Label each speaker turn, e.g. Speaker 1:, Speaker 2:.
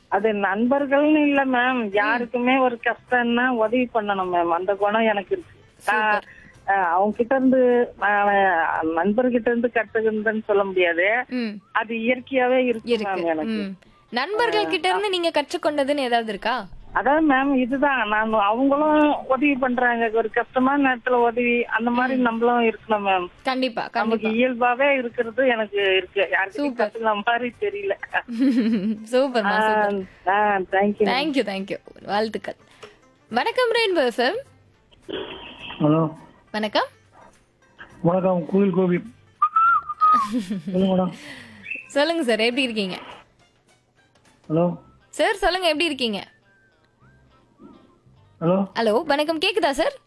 Speaker 1: அது நண்பர்கள்னு இல்ல மேம் யாருக்குமே ஒரு கஷ்டம்னா உதவி பண்ணணும் மேம் அந்த குணம் எனக்கு இருக்கு நான், அஹ், அவங்க கிட்ட இருந்து நான் நண்பர்கிட்ட இருந்து கத்துக்கிறதுன்னு சொல்ல முடியாது
Speaker 2: ம்
Speaker 1: அது இயற்கையாவே இருக்கு
Speaker 2: இருக்கு
Speaker 1: மேம் எனக்கு
Speaker 2: ம் நண்பர்கள் கிட்ட இருந்து நீங்க கற்றுக்கொண்டதுன்னு ஏதாவது இருக்கா
Speaker 1: அதான் மேம் இதுதான் நான் அவங்களும் உதவி பண்றாங்க ஒரு கஷ்டமான நேரத்துல உதவி அந்த மாதிரி நம்மளும் இருக்கணும் மேம்
Speaker 2: கண்டிப்பா
Speaker 1: நமக்கு
Speaker 2: கண்டிப்பா
Speaker 1: இயல்பாவே இருக்கிறது எனக்கு இருக்கு யாருக்கும்
Speaker 2: Super.
Speaker 1: கத்துக்கிற மாதிரி தெரியல
Speaker 2: சூப்பர்மா சூப்பர்
Speaker 1: தேங்க்யூ
Speaker 2: தேங்க்யூ தேங்க்யூ வாழ்த்துக்கள் வணக்கம் ரெயின்போ எஃப்எம்
Speaker 3: ஹலோ
Speaker 2: வணக்கம்
Speaker 3: வணக்கம் கோவில் கோபி சொல்லுங்க மேடம்
Speaker 2: சொல்லுங்க சார் எப்படி இருக்கீங்க
Speaker 3: ஹலோ
Speaker 2: சார் சொல்லுங்க எப்படி இருக்கீங்க
Speaker 3: ஹலோ
Speaker 2: ஹலோ வணக்கம் கேக்குதா சார்